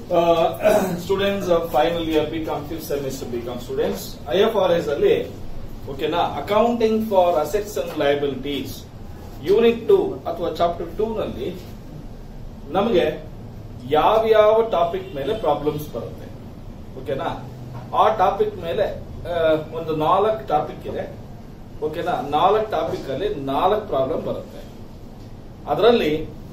Students final year B Com fifth semester B Com students IFRS ಅಲ್ಲಿ ಓಕೆನಾ accounting for assets and liabilities unit two ಅಥವಾ chapter two ನಲ್ಲಿ ನಮಗೆ ಯಾವ್ಯಾವ topic ಮೇಲೆ ಪ್ರಾಬ್ಲಮ್ಸ್ ಬರುತ್ತೆ ಓಕೆನಾ ಆ ಟಾಪಿಕ್ ಮೇಲೆ ಆ, ಒಂದು ನಾಲ್ಕು ಟಾಪಿಕ್ ಇದೆ ಓಕೆನಾ ನಾಲ್ಕು ಟಾಪಿಕ್ ಅಲ್ಲಿ ನಾಲ್ಕು ಪ್ರಾಬ್ಲಮ್ ಬರುತ್ತೆ ಅದರಲ್ಲಿ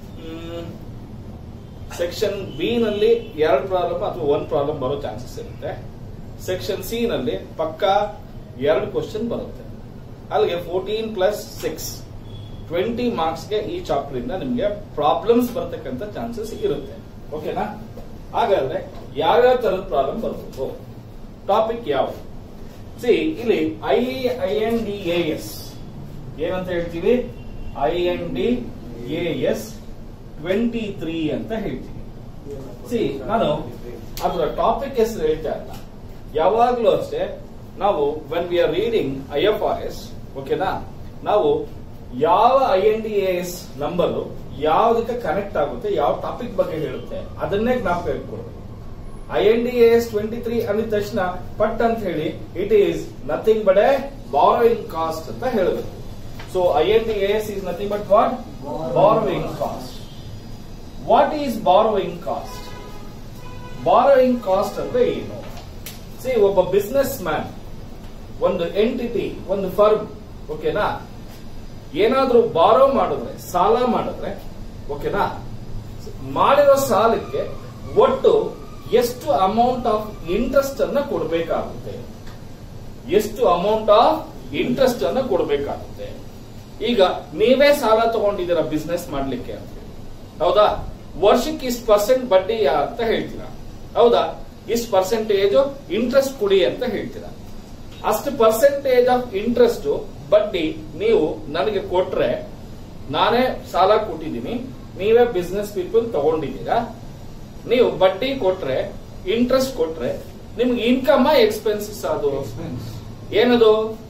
ಸೆಕ್ಷನ್ ಬಿ ನಲ್ಲಿ ಎರಡು ಪ್ರಾಬ್ಲಮ್ ಅಥವಾ ಒಂದು ಪ್ರಾಬ್ಲಮ್ ಬರೋ ಚಾನ್ಸಸ್ ಇರುತ್ತೆ ಸೆಕ್ಷನ್ ಸಿ ನಲ್ಲಿ ಪಕ್ಕಾ ಎರಡು ಕ್ವಶನ್ ಬರುತ್ತೆ ಅಲ್ಲಿಗೆ ಫೋರ್ಟೀನ್ ಪ್ಲಸ್ ಸಿಕ್ಸ್ ಟ್ವೆಂಟಿ ಮಾರ್ಕ್ಸ್ಗೆ ಈ ಚಾಪ್ಟರ್ ಇಂದ ನಿಮಗೆ ಪ್ರಾಬ್ಲಮ್ಸ್ ಬರ್ತಕ್ಕಂಥ ಚಾನ್ಸಸ್ ಇರುತ್ತೆ ಓಕೆನಾ ಹಾಗಾದ್ರೆ ಯಾವ್ಯಾವ ತರದ ಪ್ರಾಬ್ಲಮ್ ಬರ್ಬೋದು ಟಾಪಿಕ್ ಯಾವುದು ಸಿ ಇಲ್ಲಿ I I N D A S ಏನಂತ ಹೇಳ್ತೀವಿ I N D A S twenty three ಅಂತ ಹೇಳ್ತೀವಿ ಸಿ ನಾನು ಅದರ ಟಾಪಿಕ್ ಹೆಸರು ಹೇಳ್ತಾ ಇಲ್ಲ ಯಾವಾಗ್ಲೂ ಅಷ್ಟೇ ನಾವು when we are reading I F R S ಓಕೆನಾ ನಾವು ಯಾವ I N D S number ಯಾವ್ದಕ್ಕೆ ಕನೆಕ್ಟ್ ಆಗುತ್ತೆ ಯಾವ ಟಾಪಿಕ್ ಬಗ್ಗೆ ಹೇಳುತ್ತೆ ಅದನ್ನೇ ಜ್ಞಾಪಕ ಇಟ್ಕೊಳ್ಬೇಕು I N D S twenty three ಅಂದಿದ ತಕ್ಷಣ ಪಟ್ ಅಂತ ಹೇಳಿ it is nothing but a borrowing cost ಅಂತ ಹೇಳಬೇಕು so I N D S is nothing but what borrowing cost what is borrowing cost borrowing cost ಅಂದ್ರೆ ಏನು ಸಿ ಒಬ್ಬ ಬಿಸ್ನೆಸ್ ಮ್ಯಾನ್ ಒಂದು ಎಂಟಿಟಿ ಒಂದು ಫರ್ಮ್ ಓಕೆನಾ ಏನಾದ್ರೂ ಬಾರೋ ಮಾಡಿದ್ರೆ ಸಾಲ ಮಾಡಿದ್ರೆ ಓಕೆನಾ ಮಾಡಿರೋ ಸಾಲಕ್ಕೆ ಒಟ್ಟು ಎಷ್ಟು ಅಮೌಂಟ್ ಆಫ್ ಇಂಟ್ರೆಸ್ಟ್ ಅನ್ನ ಕೊಡಬೇಕಾಗುತ್ತೆ ಎಷ್ಟು ಅಮೌಂಟ್ ಆಫ್ ಇಂಟ್ರೆಸ್ಟ್ ಅನ್ನ ಕೊಡಬೇಕಾಗುತ್ತೆ ಈಗ ನೀವೇ ಸಾಲ ತಗೊಂಡಿದ್ದೀರಾ ಬಿಸ್ನೆಸ್ ಮಾಡ್ಲಿಕ್ಕೆ ಅಂತ ಹೇಳಿ. ಹೌದಾ ವರ್ಷಕ್ಕೆ ಇಷ್ಟು ಪರ್ಸೆಂಟ್ ಬಡ್ಡಿ ಅಂತ ಹೇಳ್ತೀರಾ ಹೌದಾ ಇಷ್ಟು ಪರ್ಸೆಂಟೇಜ್ ಇಂಟ್ರೆಸ್ಟ್ ಕೊಡಿ ಅಂತ ಹೇಳ್ತೀರಾ ಅಷ್ಟು ಪರ್ಸೆಂಟೇಜ್ ಆಫ್ ಇಂಟ್ರೆಸ್ಟ್ ಬಡ್ಡಿ ನೀವು ನನಗೆ ಕೊಟ್ರೆ ನಾನೇ ಸಾಲ ಕೊಟ್ಟಿದ್ದೀನಿ ನೀವೇ ಬಿಸ್ನೆಸ್ ಪೀಪಲ್ ತಗೊಂಡಿದ್ದೀರಾ ನೀವು ಬಡ್ಡಿ ಕೊಟ್ರೆ ಇಂಟ್ರೆಸ್ಟ್ ಕೊಟ್ರೆ ನಿಮ್ಗೆ ಇನ್ಕಮ್ ಎಕ್ಸ್ಪೆನ್ಸಸ್ ಅದು ಏನದು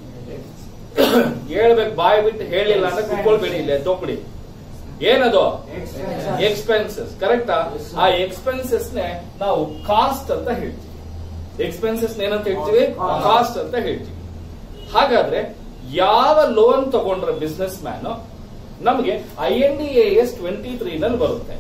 ಹೇಳ್ಬೇಕು ಬಾಯ್ ಬಿಟ್ಟು ಹೇಳಿಲ್ಲ ಅಂದ್ರೆ ಕುತ್ಕೊಳ್ಬೇಡಿ ಇಲ್ಲ ಎದ್ದೋಗ್ಬಿಡಿ ಏನದು ಎಕ್ಸ್ಪೆನ್ಸಸ್ ಕರೆಕ್ಟಾ ಆ ಎಕ್ಸ್ಪೆನ್ಸಸ್ ನೇ ನಾವು ಕಾಸ್ಟ್ ಅಂತ ಹೇಳ್ತೀವಿ ಎಕ್ಸ್ಪೆನ್ಸಸ್ ಏನಂತ ಹೇಳ್ತೀವಿ ಕಾಸ್ಟ್ ಅಂತ ಹೇಳ್ತೀವಿ ಹಾಗಾದ್ರೆ ಯಾವ ಲೋನ್ ತಗೊಂಡ್ರೆ ಬಿಸ್ನೆಸ್ ಮ್ಯಾನ್ ನಮಗೆ I N D S twenty three ನಲ್ಲಿ ಬರುತ್ತೆ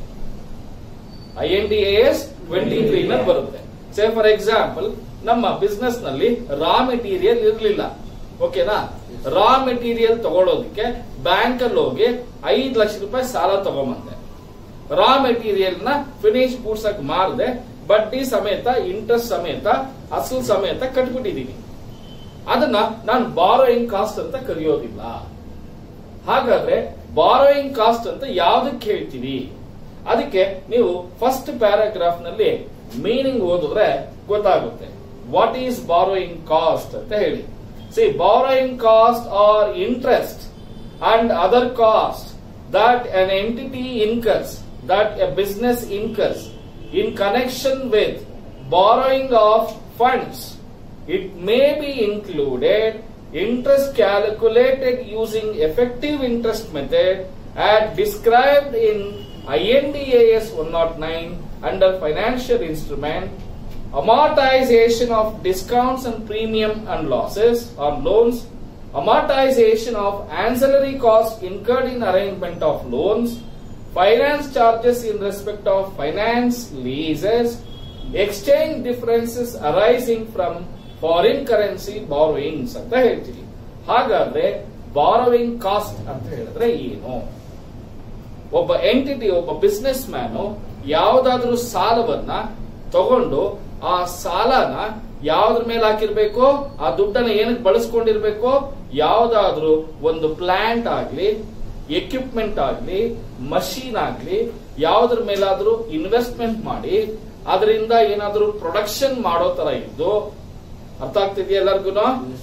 I N D S twenty three ನಲ್ಲಿ ಬರುತ್ತೆ ಸೇ ಫಾರ್ ಎಕ್ಸಾಂಪಲ್ ನಮ್ಮ ಬಿಸ್ನೆಸ್ ನಲ್ಲಿ ರಾ ಮೆಟೀರಿಯಲ್ ಇರಲಿಲ್ಲ ಓಕೆನಾ ರಾ ಮೆಟೀರಿಯಲ್ ತಗೊಳ್ಳೋದಕ್ಕೆ ಬ್ಯಾಂಕ್ ಅಲ್ಲಿ ಹೋಗಿ ಐದು ಲಕ್ಷ ರೂಪಾಯಿ ಸಾಲ ತಗೊಂಬಂದೆ ರಾ ಮೆಟೀರಿಯಲ್ ನ ಫಿನಿಶ್ ಗೂಡ್ಸ್ ಆಗಿ ಮಾರದೆ ಬಡ್ಡಿ ಸಮೇತ ಇಂಟ್ರೆಸ್ಟ್ ಸಮೇತ ಅಸಲು ಸಮೇತ ಕಟ್ಬಿಟ್ಟಿದೀನಿ ಅದನ್ನ ನಾನು ಬಾರೋಯಿಂಗ್ ಕಾಸ್ಟ್ ಅಂತ ಕರೆಯೋದಿಲ್ಲ ಹಾಗಾದ್ರೆ ಬಾರೋಯಿಂಗ್ ಕಾಸ್ಟ್ ಅಂತ ಯಾವ್ದಕ್ಕೆ ಹೇಳ್ತೀವಿ ಅದಕ್ಕೆ ನೀವು ಫಸ್ಟ್ ಪ್ಯಾರಾಗ್ರಾಫ್ ನಲ್ಲಿ ಮೀನಿಂಗ್ ಓದಿದ್ರೆ ಗೊತ್ತಾಗುತ್ತೆ ವಾಟ್ ಈಸ್ ಬಾರೋಯಿಂಗ್ ಕಾಸ್ಟ್ ಅಂತ ಹೇಳಿ see borrowing cost are interest and other cost that an entity incurs that a business incurs in connection with borrowing of funds it may be included interest calculated using effective interest method as described in INDAS 109 under financial instrument amortization of discounts and premium and losses on loans amortization of ancillary costs incurred in arrangement of loans finance charges in respect of finance leases exchange differences arising from foreign currency borrowings ಅಂತ ಹೇಳ್ತೀವಿ ಹಾಗಾದ್ರೆ borrowing cost ಅಂತ ಹೇಳಿದ್ರೆ ಏನು ಒಬ್ಬ entity ಒಬ್ಬ business man ಯಾವ್ದಾದ್ರೂ ಸಾಲವನ್ನ ತಗೊಂಡು ಆ ಸಾಲನ ಯಾವ್ದ್ರ ಮೇಲೆ ಹಾಕಿರ್ಬೇಕು ಆ ದುಡ್ಡನ್ನ ಏನಕ್ಕೆ ಬಳಸ್ಕೊಂಡಿರ್ಬೇಕು ಯಾವ್ದಾದ್ರೂ ಒಂದು ಪ್ಲಾಂಟ್ ಆಗ್ಲಿ ಎಕ್ವಿಪ್ಮೆಂಟ್ ಆಗ್ಲಿ ಮಷೀನ್ ಆಗ್ಲಿ ಯಾವ್ದ್ರ ಮೇಲಾದ್ರೂ ಇನ್ವೆಸ್ಟ್ಮೆಂಟ್ ಮಾಡಿ ಅದರಿಂದ ಏನಾದ್ರೂ ಪ್ರೊಡಕ್ಷನ್ ಮಾಡೋ ತರ ಇದ್ದು ಅರ್ಥ ಆಗ್ತಿದೆಯಾ ಎಲ್ಲರಿಗೂ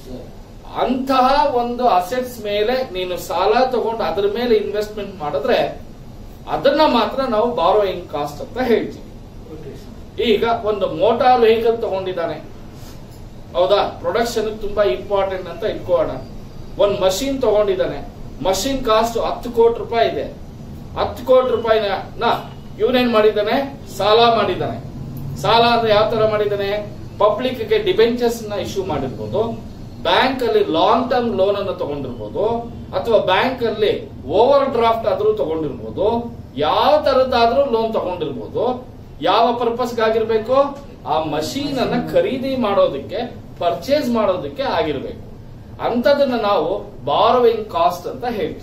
ಅಂತಹ ಒಂದು ಅಸೆಟ್ಸ್ ಮೇಲೆ ನೀನು ಸಾಲ ತಗೊಂಡು ಅದ್ರ ಮೇಲೆ ಇನ್ವೆಸ್ಟ್ಮೆಂಟ್ ಮಾಡಿದ್ರೆ ಅದನ್ನ ಮಾತ್ರ ನಾವು ಬಾರೋಯಿಂಗ್ ಕಾಸ್ಟ್ ಅಂತ ಹೇಳ್ತೀವಿ ಈಗ ಒಂದು ಮೋಟಾರ್ ವೆಹಿಕಲ್ ತಗೊಂಡಿದ್ದಾನೆ ಹೌದಾ ಪ್ರೊಡಕ್ಷನ್ ತುಂಬಾ ಇಂಪಾರ್ಟೆಂಟ್ ಅಂತ ಇಟ್ಕೋಣ ಒಂದ್ ಮಷೀನ್ ತಗೊಂಡಿದ್ದಾನೆ ಮಷೀನ್ ಕಾಸ್ಟ್ ಹತ್ತು ಕೋಟಿ ರೂಪಾಯಿ ಇದೆ ಹತ್ತು ಕೋಟಿ ರೂಪಾಯಿನ ಇವನೇನ್ ಮಾಡಿದ್ದಾನೆ ಸಾಲ ಮಾಡಿದ್ದಾನೆ ಸಾಲ ಅಂದ್ರೆ ಯಾವ ತರ ಮಾಡಿದ್ದಾನೆ ಪಬ್ಲಿಕ್ ಗೆ ಡಿಬೆಂಚರ್ಸ್ ನ ಇಶ್ಯೂ ಮಾಡಿರ್ಬೋದು ಬ್ಯಾಂಕ್ ಅಲ್ಲಿ ಲಾಂಗ್ ಟರ್ಮ್ ಲೋನ್ ಅನ್ನು ತಗೊಂಡಿರ್ಬೋದು ಅಥವಾ ಬ್ಯಾಂಕ್ ಅಲ್ಲಿ ಓವರ್ ಡ್ರಾಫ್ಟ್ ಆದ್ರೂ ತಗೊಂಡಿರ್ಬೋದು ಯಾವ ತರದ್ದಾದ್ರೂ ಲೋನ್ ತಗೊಂಡಿರ್ಬೋದು ಯಾವ ಪರ್ಪಸ್ ಆಗಿರ್ಬೇಕು ಆ ಮಷೀನ್ ಅನ್ನ ಖರೀದಿ ಮಾಡೋದಕ್ಕೆ ಪರ್ಚೇಸ್ ಮಾಡೋದಕ್ಕೆ ಆಗಿರ್ಬೇಕು ಅಂತದನ್ನ ನಾವು ಬಾರೋವಿಂಗ್ ಕಾಸ್ಟ್ ಅಂತ ಹೇಳ್ತೀವಿ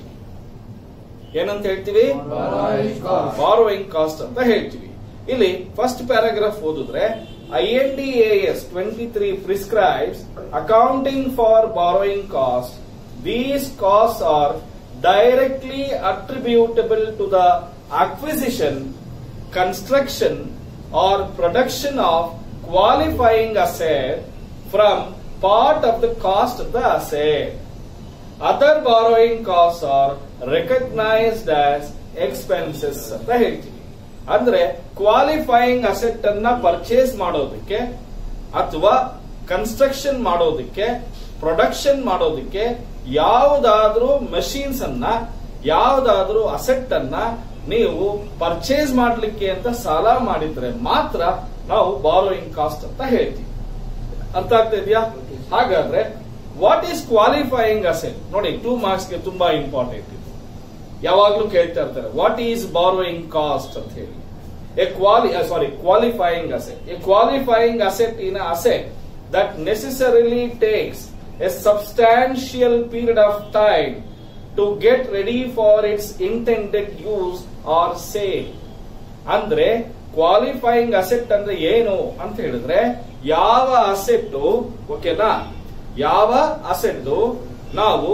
ಏನಂತ ಹೇಳ್ತೀವಿ Borrowing cost. ಬಾರೋವಿಂಗ್ ಕಾಸ್ಟ್ ಅಂತ ಹೇಳ್ತೀವಿ ಇಲ್ಲಿ ಫಸ್ಟ್ ಪ್ಯಾರಾಗ್ರಾಫ್ ಓದಿದ್ರೆ I N D S twenty three prescribes accounting for borrowing cost these cost are directly attributable to the acquisition construction or production of qualifying asset from part of the cost of the asset other borrowing cost are recognised as expenses ಅಂತ ಹೇಳ್ತೀವಿ ಅಂದ್ರೆ qualifying asset ಅನ್ನ purchase ಮಾಡೋದಕ್ಕೆ ಅಥವಾ construction ಮಾಡೋದಕ್ಕೆ production ಮಾಡೋದಕ್ಕೆ ಯಾವುದಾದ್ರೂ machines ಅನ್ನ ಯಾವುದಾದ್ರೂ ಅಸೆಟ್ ಅನ್ನ ನೀವು ಪರ್ಚೇಸ್ ಮಾಡ್ಲಿಕ್ಕೆ ಅಂತ ಸಾಲ ಮಾಡಿದ್ರೆ ಮಾತ್ರ ನಾವು ಬಾರೋಯಿಂಗ್ ಕಾಸ್ಟ್ ಅಂತ ಹೇಳ್ತೀವಿ ಅರ್ಥ ಆಗ್ತಾ ಇದೆಯಾ ಹಾಗಾದ್ರೆ ವಾಟ್ ಈಸ್ ಕ್ವಾಲಿಫೈಯಿಂಗ್ ಅಸೆಟ್ ನೋಡಿ ಟೂ ಮಾರ್ಕ್ಸ್ ಗೆ ತುಂಬಾ ಇಂಪಾರ್ಟೆಂಟ್ ಇದು ಯಾವಾಗ್ಲೂ ಕೇಳ್ತಾ ಇರ್ತಾರೆ ವಾಟ್ ಈಸ್ ಬಾರೋಯಿಂಗ್ ಕಾಸ್ಟ್ ಅಂತ ಹೇಳಿ a quali sorry qualifying asset a qualifying asset is asset that necessarily takes a substantial period of time to get ready for its intended use or sale ಅಂದ್ರೆ qualifying asset ಅಂದ್ರೆ ಏನು ಅಂತ ಹೇಳಿದ್ರೆ ಯಾವ asset ಓಕೆನಾ ಯಾವ ಅಸೆಟ್ ನಾವು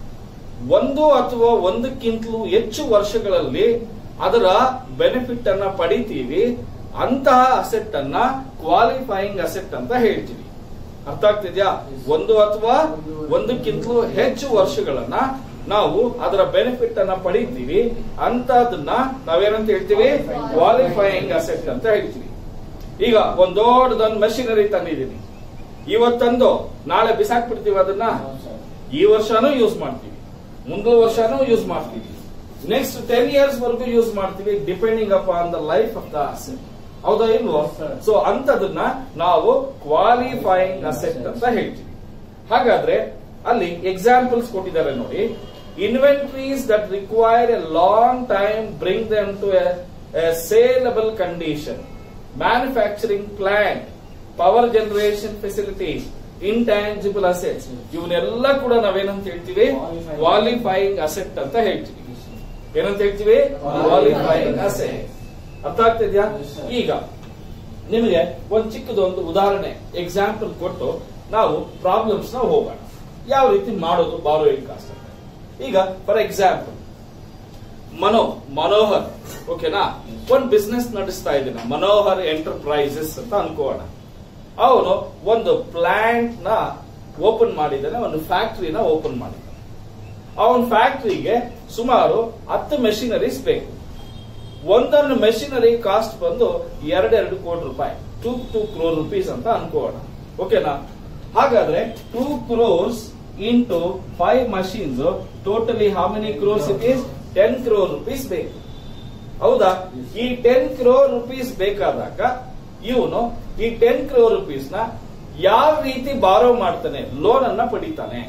ಒಂದು ಅಥವಾ ಒಂದಕ್ಕಿಂತಲೂ ಹೆಚ್ಚು ವರ್ಷಗಳಲ್ಲಿ ಅದರ ಬೆನಿಫಿಟ್ ಅನ್ನ ಪಡಿತೀವಿ ಅಂತಹ ಅಸೆಟ್ ಅನ್ನ ಕ್ವಾಲಿಫೈಯಿಂಗ್ ಅಸೆಟ್ ಅಂತ ಹೇಳ್ತೀವಿ ಅರ್ಥ ಆಗ್ತಿದ್ಯಾ ಒಂದು ಅಥವಾ ಒಂದಕ್ಕಿಂತಲೂ ಹೆಚ್ಚು ವರ್ಷಗಳನ್ನ ನಾವು ಅದರ ಬೆನಿಫಿಟ್ ಅನ್ನ ಪಡಿತೀವಿ ಅಂತದನ್ನ ನಾವೇನಂತ ಹೇಳ್ತೀವಿ ಕ್ವಾಲಿಫೈಯಿಂಗ್ ಅಸೆಟ್ ಅಂತ ಹೇಳ್ತೀವಿ ಈಗ ಒಂದ್ ದೊಡ್ಡದೊಂದು ಮೆಷಿನರಿ ತಂದಿದ್ದೀನಿ ಇವತ್ತಂದು ನಾಳೆ ಬಿಸಾಕ್ಬಿಡ್ತೀವಿ ಅದನ್ನ ಈ ವರ್ಷನೂ ಯೂಸ್ ಮಾಡ್ತೀವಿ ಮುಂದಿನ ವರ್ಷನೂ ಯೂಸ್ ಮಾಡ್ತೀವಿ ನೆಕ್ಸ್ಟ್ ಟೆನ್ ಇಯರ್ಸ್ ವರೆಗೂ ಯೂಸ್ ಮಾಡ್ತೀವಿ depending upon the life of the asset ಹೌದಾ ಇಲ್ವೋ ಸೊ ಅಂತದನ್ನ ನಾವು ಕ್ವಾಲಿಫೈಯಿಂಗ್ ಅಸೆಟ್ ಅಂತ ಹೇಳ್ತೀವಿ ಹಾಗಾದ್ರೆ ಅಲ್ಲಿ ಎಕ್ಸಾಂಪಲ್ಸ್ ಕೊಟ್ಟಿದ್ದಾರೆ ನೋಡಿ inventories that require a long time bring them to a saleable condition manufacturing plant power generation facilities intangible assets ಇವನ್ನೆಲ್ಲ ಕೂಡ ನಾವೇನಂತ ಹೇಳ್ತೀವಿ ಕ್ವಾಲಿಫೈಯಿಂಗ್ ಅಸೆಟ್ ಅಂತ ಹೇಳ್ತೀವಿ ಏನಂತ ಹೇಳ್ತೀವಿ ಕ್ವಾಲಿಫೈಯಿಂಗ್ ಅಸೆಟ್ ಅರ್ಥ ಆಗ್ತಿದ್ಯಾ ಈಗ ನಿಮಗೆ ಒಂದು ಚಿಕ್ಕದೊಂದು ಉದಾಹರಣೆ ಎಕ್ಸಾಂಪಲ್ ಕೊಟ್ಟು ನಾವು ಪ್ರಾಬ್ಲಮ್ಸ್ ನ ಹೋಗೋಣ ಯಾವ ರೀತಿ ಮಾಡೋದು ಬಾರೋಯಿಂಗ್ ಕಾಸ್ಟ್ ಅಂತ ಈಗ ಫಾರ್ ಎಕ್ಸಾಂಪಲ್ ಮನೋ ಮನೋಹರ್ ಓಕೆನಾ ಒಂದು ಬಿಸ್ನೆಸ್ ನಡೆಸ್ತಾ ಇದ್ದೀನಿ ಮನೋಹರ್ ಎಂಟರ್ಪ್ರೈಸಸ್ ಅಂತ ಅನ್ಕೋಣ ಅವನು ಒಂದು ಪ್ಲಾಂಟ್ ನ ಓಪನ್ ಮಾಡಿದ್ದಾನೆ ಒಂದು ಫ್ಯಾಕ್ಟರಿನ ಓಪನ್ ಮಾಡಿದ್ದಾನೆ ಅವನ ಫ್ಯಾಕ್ಟರಿಗೆ ಸುಮಾರು ಹತ್ತು ಮೆಷಿನರೀಸ್ ಬೇಕು ಒಂದೊಂದು ಮೆಷಿನರಿ ಕಾಸ್ಟ್ ಬಂದು ಎರಡೆರಡು ಕೋಟಿ ರೂಪಾಯಿ ಟೂ ಟೂ ಕ್ರೋರ್ ರುಪೀಸ್ ಅಂತ ಅನ್ಕೋಣ ಓಕೆನಾ ಹಾಗಾದ್ರೆ two crores into five machines totally how many crores it is ten crore rupees ಬೇಕು ಹೌದಾ ಈ ಟೆನ್ ಕ್ರೋರ್ ರುಪೀಸ್ ಬೇಕಾದಾಗ ಇವನು ಈ ಟೆನ್ ಕ್ರೋರ್ ರುಪೀಸ್ ನ ಯಾವ ರೀತಿ ಬಾರೋ ಮಾಡ್ತಾನೆ ಲೋನ್ ಅನ್ನ ಪಡಿತಾನೆ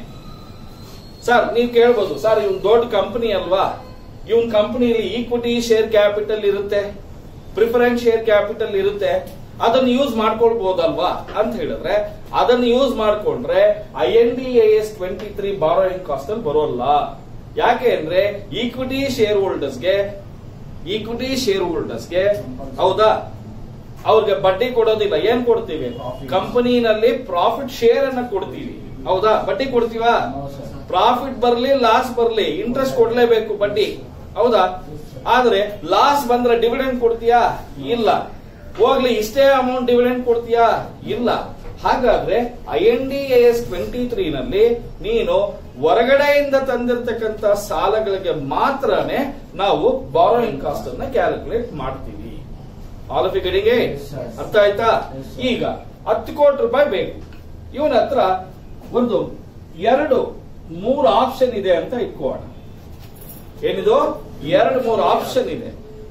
ಸರ್ ನೀವು ಕೇಳ್ಬೋದು ಸರ್ ಇವನ್ ದೊಡ್ಡ ಕಂಪನಿ ಅಲ್ವಾ ಇವನ್ ಕಂಪನಿಯಲ್ಲಿ ಈಕ್ವಿಟಿ ಶೇರ್ ಕ್ಯಾಪಿಟಲ್ ಇರುತ್ತೆ ಪ್ರಿಫರೆನ್ಸ್ ಶೇರ್ ಕ್ಯಾಪಿಟಲ್ ಇರುತ್ತೆ ಅದನ್ನ ಯೂಸ್ ಮಾಡ್ಕೊಳ್ಬಹುದಲ್ವಾ ಅಂತ ಹೇಳಿದ್ರೆ ಅದನ್ನ ಯೂಸ್ ಮಾಡ್ಕೊಂಡ್ರೆ I N D S twenty three borrowing cost ಅಲ್ಲಿ ಬರೋಲ್ಲ ಯಾಕೆ ಅಂದ್ರೆ ಈಕ್ವಿಟಿ ಶೇರ್ ಹೋಲ್ಡರ್ಸ್ಗೆ ಈಕ್ವಿಟಿ ಶೇರ್ ಹೋಲ್ಡರ್ಸ್ಗೆ ಹೌದಾ ಅವ್ರಿಗೆ ಬಡ್ಡಿ ಕೊಡೋದಿಲ್ಲ ಏನ್ ಕೊಡ್ತೀವಿ ಕಂಪನಿನಲ್ಲಿ ಪ್ರಾಫಿಟ್ ಶೇರ್ ಅನ್ನ ಕೊಡ್ತೀವಿ ಹೌದಾ ಬಡ್ಡಿ ಕೊಡ್ತೀವಾ ಪ್ರಾಫಿಟ್ ಬರ್ಲಿ ಲಾಸ್ ಬರ್ಲಿ ಇಂಟ್ರೆಸ್ಟ್ ಕೊಡ್ಲೇಬೇಕು ಬಡ್ಡಿ ಹೌದಾ ಆದ್ರೆ ಲಾಸ್ ಬಂದ್ರೆ ಡಿವಿಡೆಂಡ್ ಕೊಡ್ತೀಯಾ ಇಲ್ಲ ಹೋಗ್ಲಿ ಇಷ್ಟೇ ಅಮೌಂಟ್ ಡಿವಿಡೆಂಡ್ ಕೊಡ್ತೀಯಾ ಇಲ್ಲ ಹಾಗಾದ್ರೆ I N D S twenty three ನಲ್ಲಿ ನೀನು ಹೊರಗಡೆಯಿಂದ ತಂದಿರತಕ್ಕಂತ ಸಾಲಗಳಿಗೆ ಮಾತ್ರನೇ ನಾವು ಬಾರೋಯಿಂಗ್ ಕಾಸ್ಟ್ ಅನ್ನ ಕ್ಯಾಲ್ಕುಲೇಟ್ ಮಾಡ್ತೀವಿ ಆಲ್ ಆಫ್ ಕಡೆಗೆ ಅರ್ಥ ಆಯ್ತಾ ಈಗ ಹತ್ತು ಕೋಟಿ ರೂಪಾಯಿ ಬೇಕು ಇವನ ಹತ್ರ ಒಂದು ಎರಡು ಮೂರು ಆಪ್ಷನ್ ಇದೆ ಅಂತ ಇಟ್ಕೋಣ ಏನಿದು ಎರಡು ಮೂರು ಆಪ್ಷನ್ ಇದೆ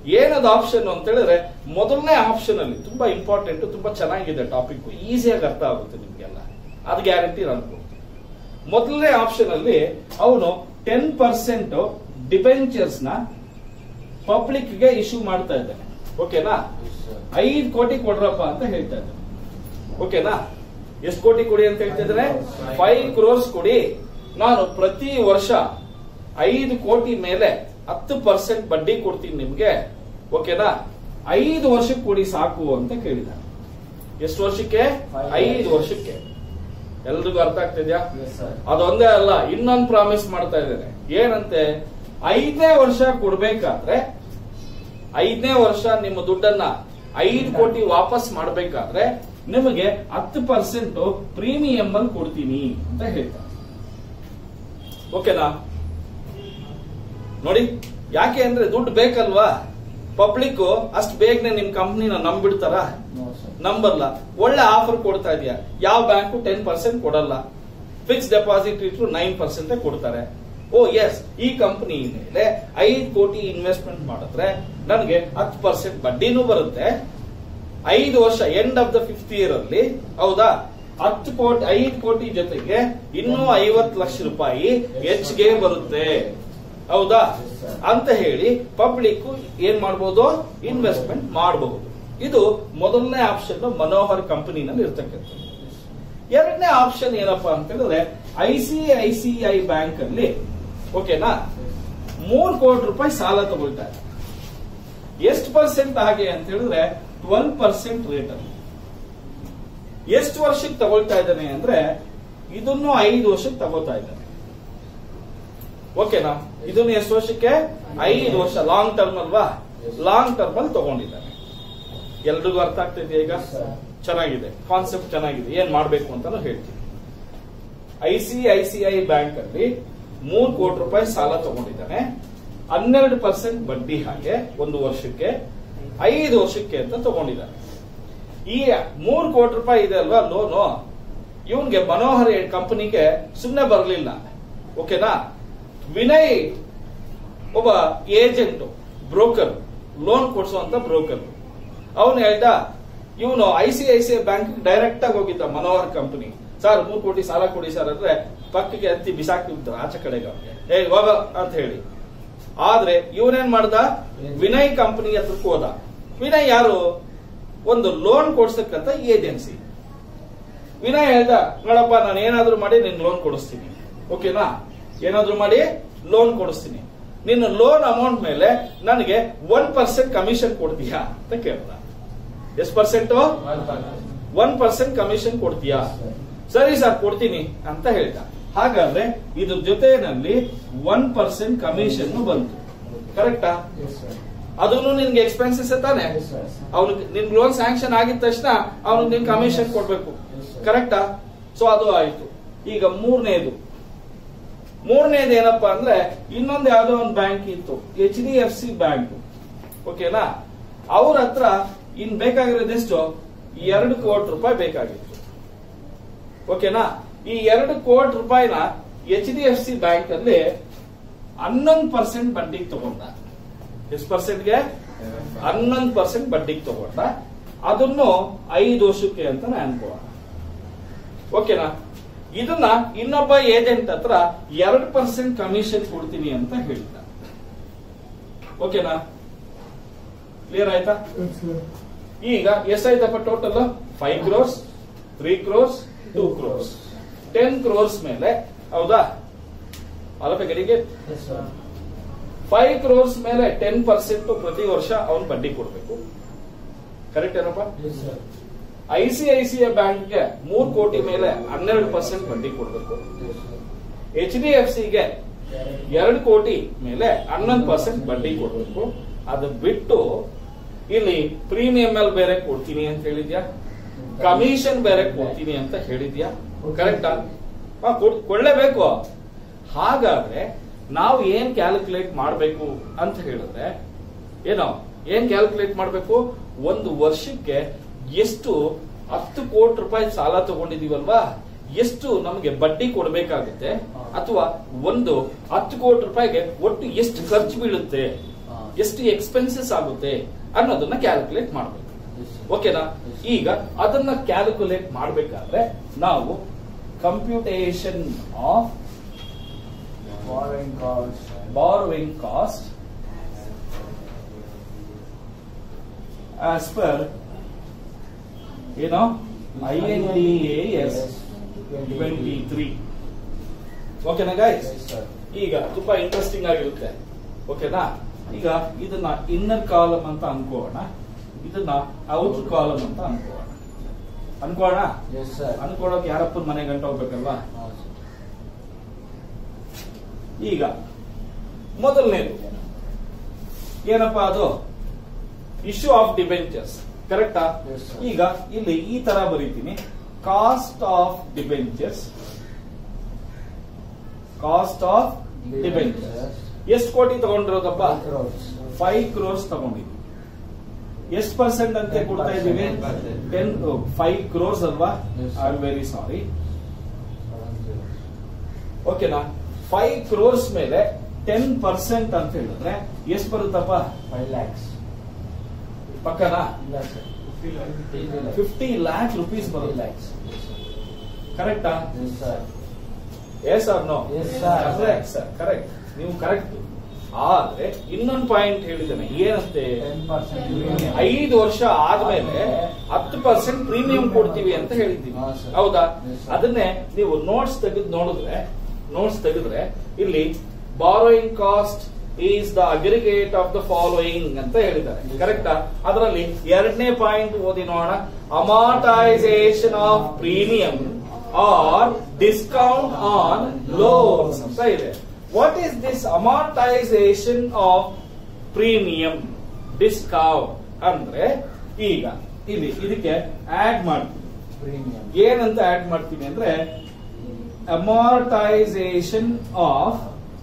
ಏನದು ಆಪ್ಷನ್ ಅಂತ ಹೇಳಿದ್ರೆ ಮೊದಲನೇ ಆಪ್ಷನ್ ಅಲ್ಲಿ ತುಂಬಾ ಇಂಪಾರ್ಟೆಂಟ್ ತುಂಬಾ ಚೆನ್ನಾಗಿದೆ ಟಾಪಿಕ್ ಈಸಿಯಾಗಿ ಅರ್ಥ ಆಗುತ್ತೆ ನಿಮ್ಗೆಲ್ಲ ಅದು ಗ್ಯಾರಂಟಿ ನಾನು ಕೊಡ್ತೀನಿ ಮೊದಲನೇ ಆಪ್ಷನ್ ಅಲ್ಲಿ ಅವನು ಟೆನ್ ಪರ್ಸೆಂಟ್ ಡಿಬೆಂಚರ್ಸ್ ನ ಪಬ್ಲಿಕ್ ಗೆ ಇಶ್ಯೂ ಮಾಡ್ತಾ ಇದ್ದಾನೆ ಓಕೆನಾ ಐದು ಕೋಟಿ ಕೊಡ್ರಪ್ಪ ಅಂತ ಹೇಳ್ತಾ ಇದ್ದಾನೆ ಓಕೆನಾ ಎಷ್ಟು ಕೋಟಿ ಕೊಡಿ ಅಂತ ಹೇಳ್ತಿದ್ರೆ ಫೈವ್ ಕ್ರೋರ್ಸ್ ಕೊಡಿ ನಾನು ಪ್ರತಿ ವರ್ಷ ಐದು ಕೋಟಿ ಮೇಲೆ ಹತ್ತು ಪರ್ಸೆಂಟ್ ಬಡ್ಡಿ ಕೊಡ್ತೀನಿ ನಿಮ್ಗೆ ಓಕೆನಾ ಐದು ವರ್ಷಕ್ಕೆ ಕೊಡಿ ಸಾಕು ಅಂತ ಕೇಳಿದ ಎಷ್ಟು ವರ್ಷಕ್ಕೆ ಐದು ವರ್ಷಕ್ಕೆ ಎಲ್ರಿಗೂ ಅರ್ಥ ಆಗ್ತಿದ್ಯಾ ಅದೊಂದೇ ಅಲ್ಲ ಇನ್ನೊಂದು ಪ್ರಾಮಿಸ್ ಮಾಡ್ತಾ ಇದ್ದೇನೆ ಏನಂತೆ ಐದನೇ ವರ್ಷ ಕೊಡ್ಬೇಕಾದ್ರೆ ಐದನೇ ವರ್ಷ ನಿಮ್ಮ ದುಡ್ಡನ್ನ ಐದು ಕೋಟಿ ವಾಪಸ್ ಮಾಡಬೇಕಾದ್ರೆ ನಿಮಗೆ ಹತ್ತು ಪರ್ಸೆಂಟ್ ಪ್ರೀಮಿಯಂ ಅಲ್ಲಿ ಕೊಡ್ತೀನಿ ಅಂತ ಹೇಳ್ತಾರೆ ಓಕೆನಾ ನೋಡಿ ಯಾಕೆ ಅಂದ್ರೆ ದುಡ್ಡು ಬೇಕಲ್ವಾ ಪಬ್ಲಿಕ್ ಅಷ್ಟು ಬೇಗನೆ ನಿಮ್ ಕಂಪ್ನಿನ ನಂಬಿಡ್ತಾರ ನಂಬರ್ಲ ಒಳ್ಳೆ ಆಫರ್ ಕೊಡ್ತಾ ಇದೆಯಾ ಯಾವ ಬ್ಯಾಂಕು ಟೆನ್ ಪರ್ಸೆಂಟ್ ಕೊಡಲ್ಲ ಫಿಕ್ಸ್ ಡೆಪಾಸಿಟ್ ಇಟ್ರು ನೈನ್ ಪರ್ಸೆಂಟ್ ಕೊಡ್ತಾರೆ ಓ ಎಸ್ ಈ ಕಂಪನಿ ಮೇಲೆ ಐದು ಕೋಟಿ ಇನ್ವೆಸ್ಟ್ಮೆಂಟ್ ಮಾಡಿದ್ರೆ ನನಗೆ ಹತ್ತು ಪರ್ಸೆಂಟ್ ಬಡ್ಡಿನೂ ಬರುತ್ತೆ ಐದು ವರ್ಷ end of the fifth year ಅಲ್ಲಿ ಹೌದಾ ಹತ್ತು ಕೋಟಿ ಐದು ಕೋಟಿ ಜೊತೆಗೆ ಇನ್ನೂ ಐವತ್ತು ಲಕ್ಷ ರೂಪಾಯಿ ಹೆಚ್ಚಿಗೆ ಬರುತ್ತೆ ಹೌದಾ ಅಂತ ಹೇಳಿ ಪಬ್ಲಿಕ್ ಏನ್ ಮಾಡಬಹುದು ಇನ್ವೆಸ್ಟ್ಮೆಂಟ್ ಮಾಡಬಹುದು ಇದು ಮೊದಲನೇ ಆಪ್ಷನ್ ಮನೋಹರ್ ಕಂಪನಿನಲ್ಲಿ ಇರ್ತಕ್ಕಂಥದ್ದು ಎರಡನೇ ಆಪ್ಷನ್ ಏನಪ್ಪಾ ಅಂತ ಹೇಳಿದ್ರೆ I C I C I bank ಅಲ್ಲಿ ಓಕೆನಾ ಮೂರು ಕೋಟಿ ರೂಪಾಯಿ ಸಾಲ ತಗೊಳ್ತಾರೆ ಎಷ್ಟು ಪರ್ಸೆಂಟ್ ಹಾಗೆ ಅಂತ ಹೇಳಿದ್ರೆ ಟ್ವೆಲ್ ಪರ್ಸೆಂಟ್ ರೇಟ್ ಅಲ್ಲಿ ಎಷ್ಟು ವರ್ಷಕ್ಕೆ ತಗೊಳ್ತಾ ಇದ್ದಾನೆ ಅಂದ್ರೆ ಇದನ್ನು ಐದು ವರ್ಷಕ್ಕೆ ತಗೋತಾ ಇದ್ದಾನೆ ಓಕೆನಾ ಇದನ್ನು ಎಷ್ಟು ವರ್ಷಕ್ಕೆ ಐದು ವರ್ಷ ಲಾಂಗ್ ಟರ್ಮ್ ಅಲ್ವಾ ಲಾಂಗ್ ಟರ್ಮ್ ಅಲ್ಲಿ ತಗೊಂಡಿದ್ದಾನೆ ಎಲ್ರಿಗೂ ಅರ್ಥ ಆಗ್ತಿದೆಯಾ ಈಗ ಚೆನ್ನಾಗಿದೆ ಕಾನ್ಸೆಪ್ಟ್ ಚೆನ್ನಾಗಿದೆ ಏನ್ ಮಾಡ್ಬೇಕು ಅಂತಾನು ಹೇಳ್ತೀನಿ I C I C I bank ಅಲ್ಲಿ ಮೂರು ಕೋಟಿ ರೂಪಾಯಿ ಸಾಲ ತಗೊಂಡಿದ್ದಾನೆ ಹನ್ನೆರಡು ಪರ್ಸೆಂಟ್ ಬಡ್ಡಿ ಹಾಗೆ ಒಂದು ವರ್ಷಕ್ಕೆ ಐದು ವರ್ಷಕ್ಕೆ ಅಂತ ತಗೊಂಡಿದ್ದಾನೆ ಈ ಮೂರು ಕೋಟಿ ರೂಪಾಯಿ ಇದೆ ಅಲ್ವಾ ಲೋನು ಇವನ್ಗೆ ಮನೋಹರ್ ಕಂಪನಿಗೆ ಸುಮ್ಮನೆ ಬರಲಿಲ್ಲ ಓಕೆನಾ ವಿನಯ್ ಒಬ್ಬ ಏಜೆಂಟ್ ಬ್ರೋಕರ್ ಲೋನ್ ಕೊಡಿಸುವಂತ ಬ್ರೋಕರ್ ಅವನು ಹೇಳ್ದ ಇವನು I C I C I bank direct ಆಗಿ ಹೋಗಿದ್ದ ಮನೋಹರ್ ಕಂಪನಿ ಸರ್ ಮೂರು ಕೋಟಿ ಸಾಲ ಕೊಡಿ ಸರ್ ಅಂದ್ರೆ ಪಕ್ಕಕ್ಕೆ ಹತ್ತಿ ಬಿಸಾಕ್ತಿದ್ರು ಆಚೆ ಕಡೆಗೆ ಅವ್ನಿಗೆ ಏ ಹೋಗ ಅಂತ ಹೇಳಿ ಆದ್ರೆ ಇವನೇನ್ ಮಾಡ್ದ ವಿನಯ್ ಕಂಪನಿ ಹತ್ರಕ್ಕೆ ಹೋದ ವಿನಯ್ ಯಾರು ಒಂದು ಲೋನ್ ಕೊಡ್ಸಕ್ಕಂತ ಏಜೆನ್ಸಿ ವಿನಯ್ ಹೇಳ್ದ ನೋಡಪ್ಪ ನಾನು ಏನಾದ್ರೂ ಮಾಡಿ ನಿನ್ ಲೋನ್ ಕೊಡಿಸ್ತೀನಿ ಓಕೆನಾ ಏನಾದ್ರೂ ಮಾಡಿ ಲೋನ್ ಕೊಡಿಸ್ತೀನಿ ನಿನ್ನ ಲೋನ್ ಅಮೌಂಟ್ ಮೇಲೆ ನನಗೆ ಒನ್ ಪರ್ಸೆಂಟ್ ಕಮಿಷನ್ ಕೊಡ್ತೀಯಾ ಅಂತ ಕೇಳ್ದ ಎಷ್ಟು ಪರ್ಸೆಂಟ್ ಒನ್ ಪರ್ಸೆಂಟ್ ಕಮಿಷನ್ ಕೊಡ್ತೀಯಾ ಸರಿ ಸರ್ ಕೊಡ್ತೀನಿ ಅಂತ ಹೇಳ್ದ ಹಾಗಾದ್ರೆ ಇದ್ರ ಜೊತೆನಲ್ಲಿ ಒನ್ ಪರ್ಸೆಂಟ್ ಕಮಿಷನ್ ಬಂತು ಕರೆಕ್ಟಾ ಅದನ್ನು ನಿನ್ಗೆ ಎಕ್ಸ್ಪೆನ್ಸಸ್ ತಾನೆ ಅವ್ನಿಗೆ ನಿನ್ ಲೋನ್ ಸ್ಯಾಂಕ್ಷನ್ ಆಗಿದ ತಕ್ಷಣ ಅವ್ನಿಗೆ ನಿನ್ ಕಮಿಷನ್ ಕೊಡ್ಬೇಕು ಕರೆಕ್ಟಾ ಸೊ ಅದು ಆಯ್ತು ಈಗ ಮೂರನೇದು ಮೂರನೇದು ಏನಪ್ಪಾ ಅಂದ್ರೆ ಇನ್ನೊಂದು ಯಾವ್ದೋ ಒಂದು ಬ್ಯಾಂಕ್ ಇತ್ತು H D F C bank ಓಕೆನಾ ಅವ್ರ ಹತ್ರ ಇನ್ ಬೇಕಾಗಿರೋದು ಎಷ್ಟು ಎರಡು ಕೋಟಿ ರೂಪಾಯಿ ಬೇಕಾಗಿತ್ತು ಓಕೆನಾ ಈ ಎರಡು ಕೋಟಿ ರೂಪಾಯಿನ H D F C bank ಅಲ್ಲಿ ಹನ್ನೊಂದು ಪರ್ಸೆಂಟ್ ಬಡ್ಡಿಗೆ ತಗೊಂಡ ಎಷ್ಟು ಪರ್ಸೆಂಟ್ಗೆ ಹನ್ನೊಂದು ಪರ್ಸೆಂಟ್ ಬಡ್ಡಿಗೆ ತಗೊಂಡ ಅದನ್ನು ಐದು ವರ್ಷಕ್ಕೆ ಅಂತ ಅನ್ಕೋಣ ಓಕೆನಾ ಇದನ್ನ ಇನ್ನೊಬ್ಬ ಏಜೆಂಟ್ ಹತ್ರ ಎರಡು ಪರ್ಸೆಂಟ್ ಕಮಿಷನ್ ಕೊಡ್ತೀನಿ ಅಂತ ಹೇಳಿದ ಓಕೆನಾ ಕ್ಲಿಯರ್ ಆಯ್ತಾ ಈಗ ಎಷ್ಟಾಯ್ತಪ್ಪ total five crores three crores two crores ten crores ಮೇಲೆ ಹೌದಾ ಅಲ್ಪ ಗಡಿಗೆ ಫೈವ್ ಕ್ರೋರ್ಸ್ ಮೇಲೆ ಟೆನ್ ಪರ್ಸೆಂಟ್ ಪ್ರತಿ ವರ್ಷ ಅವನು ಬಡ್ಡಿ ಕೊಡಬೇಕು ಕರೆಕ್ಟ್ ಏನಪ್ಪ I C I C I ಬ್ಯಾಂಕ್ಗೆ ಮೂರು ಕೋಟಿ ಮೇಲೆ ಹನ್ನೆರಡು ಪರ್ಸೆಂಟ್ ಬಡ್ಡಿ ಕೊಡಬೇಕು ಎಚ್ ಡಿ ಎಫ್ ಸಿಗೆ ಎರಡು ಕೋಟಿ ಮೇಲೆ ಹನ್ನೊಂದು ಪರ್ಸೆಂಟ್ ಬಡ್ಡಿ ಕೊಡಬೇಕು ಅದು ಬಿಟ್ಟು ಇಲ್ಲಿ ಪ್ರೀಮಿಯಂ ಮೇಲೆ ಬೇರೆ ಕೊಡ್ತೀನಿ ಅಂತ ಹೇಳಿದ್ಯಾ ಕಮಿಷನ್ ಬೇರೆ ಕೊಡ್ತೀನಿ ಅಂತ ಹೇಳಿದ್ಯಾ ಕರೆಕ್ಟಾ ಕೊಳ್ಳೇಬೇಕು ಹಾಗಾದ್ರೆ ನಾವು ಏನ್ ಕ್ಯಾಲ್ಕುಲೇಟ್ ಮಾಡಬೇಕು ಅಂತ ಹೇಳಿದ್ರೆ ಏನೋ ಏನ್ ಕ್ಯಾಲ್ಕುಲೇಟ್ ಮಾಡಬೇಕು ಒಂದು ವರ್ಷಕ್ಕೆ ಎಷ್ಟು ಹತ್ತು ಕೋಟಿ ರೂಪಾಯಿ ಸಾಲ ತಗೊಂಡಿದೀವಲ್ವಾ ಎಷ್ಟು ನಮಗೆ ಬಡ್ಡಿ ಕೊಡಬೇಕಾಗುತ್ತೆ ಅಥವಾ ಒಂದು ಹತ್ತು ಕೋಟಿ ರೂಪಾಯಿಗೆ ಒಟ್ಟು ಎಷ್ಟು ಖರ್ಚು ಬೀಳುತ್ತೆ ಎಷ್ಟು ಎಕ್ಸ್ಪೆನ್ಸಸ್ ಆಗುತ್ತೆ ಅನ್ನೋದನ್ನ ಕ್ಯಾಲ್ಕುಲೇಟ್ ಮಾಡಬೇಕು ಓಕೆನಾ ಈಗ ಅದನ್ನ ಕ್ಯಾಲ್ಕುಲೇಟ್ ಮಾಡಬೇಕಾದ್ರೆ ನಾವು computation of Borrowing costs. borrowing cost as per you know INDAS 23 ಓಕೆನಾ ಗೈಸ್ Yes, sir. ಈಗ ತುಂಬಾ ಇಂಟ್ರೆಸ್ಟಿಂಗ್ ಆಗಿರುತ್ತೆ ಓಕೆನಾ ಈಗ ಇದನ್ನ ಇನ್ನರ್ ಕಾಲಮ್ ಅಂತ ಅನ್ಕೋಣ ಇದನ್ನ ಔಟರ್ ಕಾಲಮ್ ಅಂತ ಅನ್ಕೋಣ ಅನ್ಕೋಣ Yes, sir. ಅನ್ಕೊಳ್ಳೋಕೆ ಯಾರಪ್ಪನ ಮನೆ ಗಂಟ ಹೋಗ್ಬೇಕಲ್ವಾ ಹಾ, sir. ಈಗ ಮೊದಲನೇದು ಏನಪ್ಪಾ ಅದು ಇಶ್ಯೂ ಆಫ್ ಡಿಬೆಂಚರ್ಸ್ ಕರೆಕ್ಟಾ Yes, sir. ಈಗ ಇಲ್ಲಿ ಈ ತರ ಬರೀತೀನಿ cost of debentures cost of debentures ಎಷ್ಟು ಕೋಟಿ ತಗೊಂಡಿರೋದಪ್ಪ Five crores. ಫೈವ್ ಕ್ರೋರ್ಸ್ ತಗೊಂಡಿದ್ವಿ ಎಷ್ಟು ಪರ್ಸೆಂಟ್ ಅಂತ ಕೊಡ್ತಾ ಇದೀವಿ 10%. ಟೆನ್ ಫೈವ್ ಕ್ರೋರ್ಸ್ ಅಲ್ವಾ Yes, sir. I am very sorry Seven zeros. ಓಕೆನಾ ಫೈವ್ ಕ್ರೋರ್ಸ್ ಮೇಲೆ ಟೆನ್ ಪರ್ಸೆಂಟ್ ಅಂತ ಹೇಳಿದ್ರೆ ಎಷ್ಟು ಬರುತ್ತಪ್ಪ Five lakhs. ಪಕ್ಕನಾ ಇಲ್ಲ sir. Fifty lakhs. Fifty lakh rupees Fifty ಬರುತ್ತೆ lakhs. Yes, sir. ಕರೆಕ್ಟಾ Yes, sir. Yes or no Yes, sir. Correct sir correct ನೀವು ಕರೆಕ್ಟ್ ಆದ್ರೆ ಇನ್ನೊಂದು ಪಾಯಿಂಟ್ ಹೇಳಿದ್ದೇನೆ ಏನಂತೆ 10% ಐದು ವರ್ಷ ಆದ್ಮೇಲೆ ಹತ್ತು ಪರ್ಸೆಂಟ್ ಪ್ರೀಮಿಯಂ ಕೊಡ್ತೀವಿ ಅಂತ ಹೇಳಿದ್ದೀವಿ ಹಾ, sir. ಹೌದಾ Yes, sir. ಅದನ್ನೇ ನೀವು ನೋಟ್ಸ್ ತೆಗೆದು ನೋಡಿದ್ರೆ ನೋಟ್ಸ್ ತೆಗೆದ್ರೆ ಇಲ್ಲಿ borrowing cost is the aggregate of the following ಅಂತ ಹೇಳಿದ್ದಾರೆ Yes, sir. ಕರೆಕ್ಟಾ ಅದರಲ್ಲಿ ಎರಡನೇ ಪಾಯಿಂಟ್ ಓದಿ ನೋಡೋಣ amortisation of premium or discount on loans ಅಂತ ಇದೆ what is this amortisation of premium discount ಅಂದ್ರೆ ಈಗ ಇಲ್ಲಿ ಇದಕ್ಕೆ ಆಡ್ ಮಾಡ್ತೀವಿ Premium. ಏನಂತ ಆಡ್ ಮಾಡ್ತೀನಿ ಅಂದ್ರೆ ಅಮಾರ್ಟೈಸೇಷನ್ ಆಫ್